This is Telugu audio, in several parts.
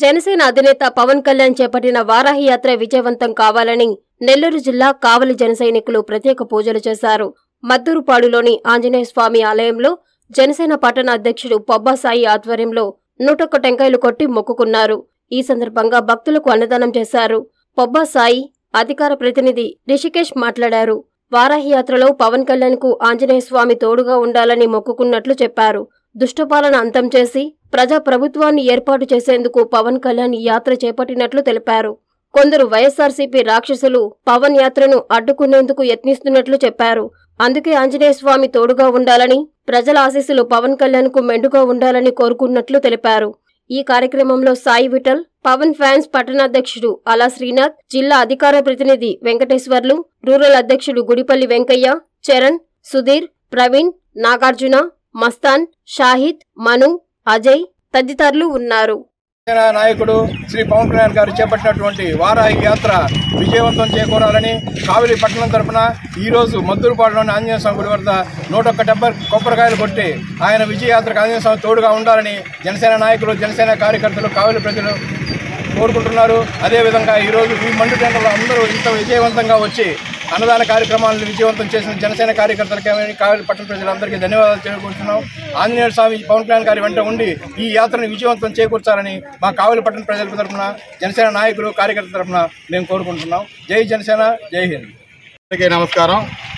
జనసేన అధినేత పవన్ కళ్యాణ్ చేపట్టిన వారాహి యాత్ర విజయవంతం కావాలని నెల్లూరు జిల్లా కావలి జన సైనికులు ప్రత్యేక పూజలు చేశారు మద్దూరుపాడులోని ఆంజనేయ స్వామి ఆలయంలో జనసేన పట్టణ అధ్యక్షుడు పొబ్బా సాయి ఆధ్వర్యంలో నూటొక్క టెంకాయలు కొట్టి మొక్కుకున్నారు ఈ సందర్భంగా భక్తులకు అన్నదానం చేశారు పొబ్బా సాయి అధికార ప్రతినిధి రిషికేష్ మాట్లాడారు వారాహి యాత్రలో పవన్ కళ్యాణ్ కు ఆంజనేయ స్వామి తోడుగా ఉండాలని మొక్కుకున్నట్లు చెప్పారు దుష్టపాలన అంతం చేసి ప్రజా ప్రభుత్వాన్ని ఏర్పాటు చేసేందుకు పవన్ కళ్యాణ్ ఈ యాత్ర చేపట్టినట్లు తెలిపారు కొందరు వైఎస్ఆర్సీపీ రాక్షసులు పవన్ యాత్రను అడ్డుకునేందుకు యత్నిస్తున్నట్లు చెప్పారు అందుకే ఆంజనేయ స్వామి తోడుగా ఉండాలని ప్రజల ఆశీస్సులు పవన్ కళ్యాణ్ కు మెండుగా ఉండాలని కోరుకున్నట్లు తెలిపారు ఈ కార్యక్రమంలో సాయి విఠల్ పవన్ ఫ్యాన్స్ పట్టణాధ్యక్షుడు అలా శ్రీనాథ్ జిల్లా అధికార ప్రతినిధి వెంకటేశ్వర్లు రూరల్ అధ్యక్షుడు గుడిపల్లి వెంకయ్య చరణ్ సుధీర్ ప్రవీణ్ నాగార్జున మస్తాన్ షాహిద్ మను అజయ్ తదితరులు ఉన్నారు జనసేన నాయకుడు శ్రీ పవన్ కళ్యాణ్ గారు చేపట్టినటువంటి వారాహి యాత్ర విజయవంతం చేకూరాలని కావలి పట్టణం తరపున ఈ రోజు మద్దూరుపాడులోని ఆంజనేయ స్వామి గుడి వద్ద నూట ఒక్క డెబ్బై కొబ్బరికాయలు కొట్టి ఆయన విజయయాత్రకు ఆంజనేయ స్వామి తోడుగా ఉండాలని జనసేన నాయకులు జనసేన కార్యకర్తలు కావలి ప్రజలు కోరుకుంటున్నారు అదేవిధంగా ఈరోజు ఈ మండు టెండలో అందరూ ఇంత విజయవంతంగా వచ్చి అన్నదాన కార్యక్రమాలను విజయవంతం చేసిన జనసేన కార్యకర్తలకి కావలి పట్టణ ప్రజలందరికీ ధన్యవాదాలు చేకూరుతున్నాం ఆంజనేయ స్వామి పవన్ కళ్యాణ్ గారి వెంట ఉండి ఈ యాత్రను విజయవంతం చేకూర్చాలని మా కావలి పట్టణ ప్రజల తరఫున జనసేన నాయకులు కార్యకర్తల తరఫున మేము కోరుకుంటున్నాం జై జనసేన జై హింద్ అందరికీ నమస్కారం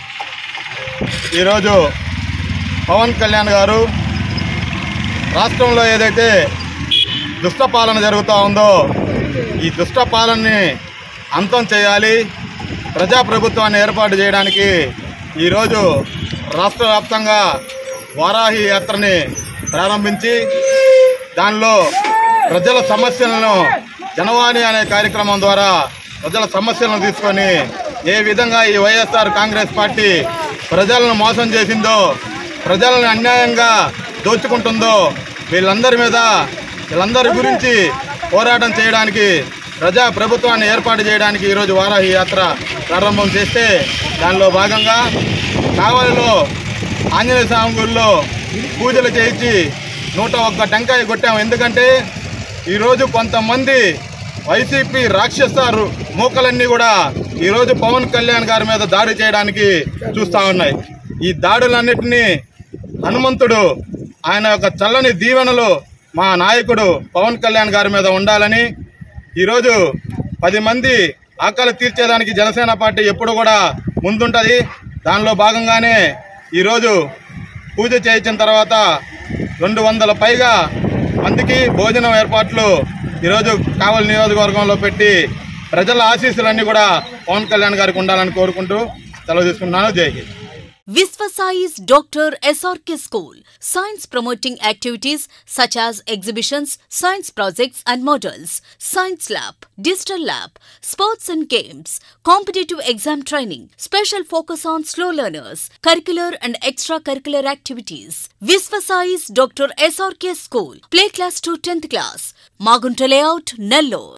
ఈరోజు పవన్ కళ్యాణ్ గారు రాష్ట్రంలో ఏదైతే దుష్ట పాలన జరుగుతూ ఉందో ఈ దుష్ట పాలనని అంతం చేయాలి ప్రజాప్రభుత్వాన్ని ఏర్పాటు చేయడానికి ఈరోజు రాష్ట్ర వ్యాప్తంగా వారాహి యాత్రని ప్రారంభించి దానిలో ప్రజల సమస్యలను జనవాణి అనే కార్యక్రమం ద్వారా ప్రజల సమస్యలను తీసుకొని ఏ విధంగా ఈ వైఎస్ఆర్ కాంగ్రెస్ పార్టీ ప్రజలను మోసం చేసిందో ప్రజలను అన్యాయంగా దోచుకుంటుందో వీళ్ళందరి మీద వీళ్ళందరి గురించి పోరాటం చేయడానికి ప్రజా ప్రభుత్వాన్ని ఏర్పాటు చేయడానికి ఈరోజు వారాహి యాత్ర ప్రారంభం చేస్తే దానిలో భాగంగా కావలిలో ఆంజనేయ స్వామి గుడిలో పూజలు చేయించి నూట ఒక్క టెంకాయ కొట్టాము ఎందుకంటే ఈరోజు కొంతమంది వైసీపీ రాక్షసారు మూకలన్నీ కూడా ఈరోజు పవన్ కళ్యాణ్ గారి మీద దాడి చేయడానికి చూస్తూ ఉన్నాయి ఈ దాడులన్నిటినీ హనుమంతుడు ఆయన యొక్క చల్లని దీవెనలు మా నాయకుడు పవన్ కళ్యాణ్ గారి మీద ఉండాలని ఈరోజు పది మంది ఆకలి తీర్చేదానికి జనసేన పార్టీ ఎప్పుడు కూడా ముందుంటుంది దానిలో భాగంగానే ఈరోజు పూజ చేయించిన తర్వాత రెండు వందల పైగా మందికి భోజనం ఏర్పాట్లు ఈరోజు కావలి నియోజకవర్గంలో పెట్టి ప్రజల ఆశీస్సులన్నీ కూడా పవన్ కళ్యాణ్ గారికి ఉండాలని కోరుకుంటూ సెలవు తీసుకుంటున్నాను జై Hind Visvasize Dr. SRK School. Science promoting activities such as exhibitions, science projects and models, science lab, digital lab, sports and games, competitive exam training, special focus on slow learners, curricular and extracurricular activities. Visvasize Dr. SRK School. Play class to 10th class. Magunta layout, Nellore.